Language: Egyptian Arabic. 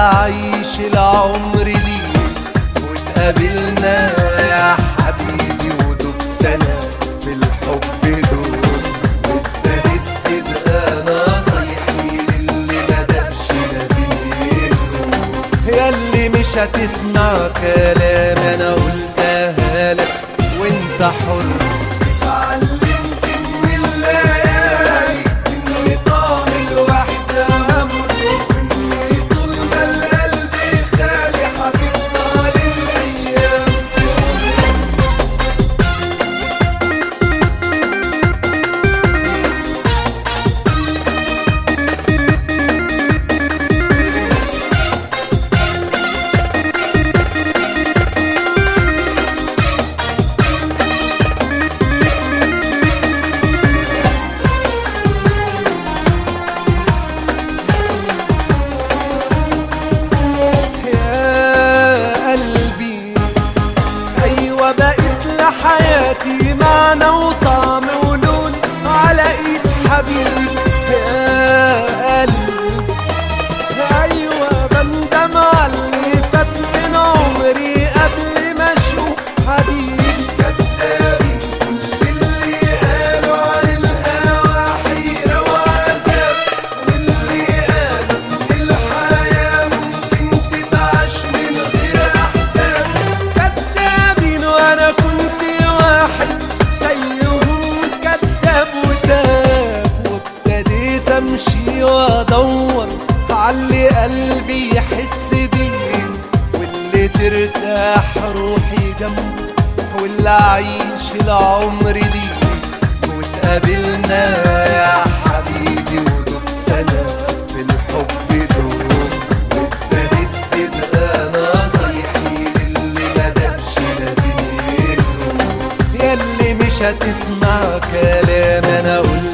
أعيش العمر ليك واتقابلنا يا حبيبي ودبت أنا في الحب دول وابتديت تبقى نصايحي للي ما دابش لازم يهدوا ياللي مش هتسمع كلام أنا قلتها لك وانت حر اتعلمت من الليالي ان طعم الوحدة همر وان طول ما القلب خالي هتفضل الايام يا قلبي ايوه بقيت لحياتي معنى وطعم ولون على ايد حبيبي يا قلبي ايوه بندم على اللي فات من عمري قبل ما اشوف حبيبي كدابين كل اللي قالوا عن الهوى حيرة وعذاب واللي قالوا ان الحياة ممكن تتعاش من غير احباب كدابين وانا كنت واحد زيهم كداب وتاب وابتديت امشي وادور علي قلبي يحس بيه واللي ترتاح روحي جنبه واللي اعيش العمر ليه واتقابلنا يا حبيبي ودبت انا في الحب دوب وابتديت تبقى نصايحي للي ما دابش لازم يهدوا ياللي مش هتسمع كلام انا قلت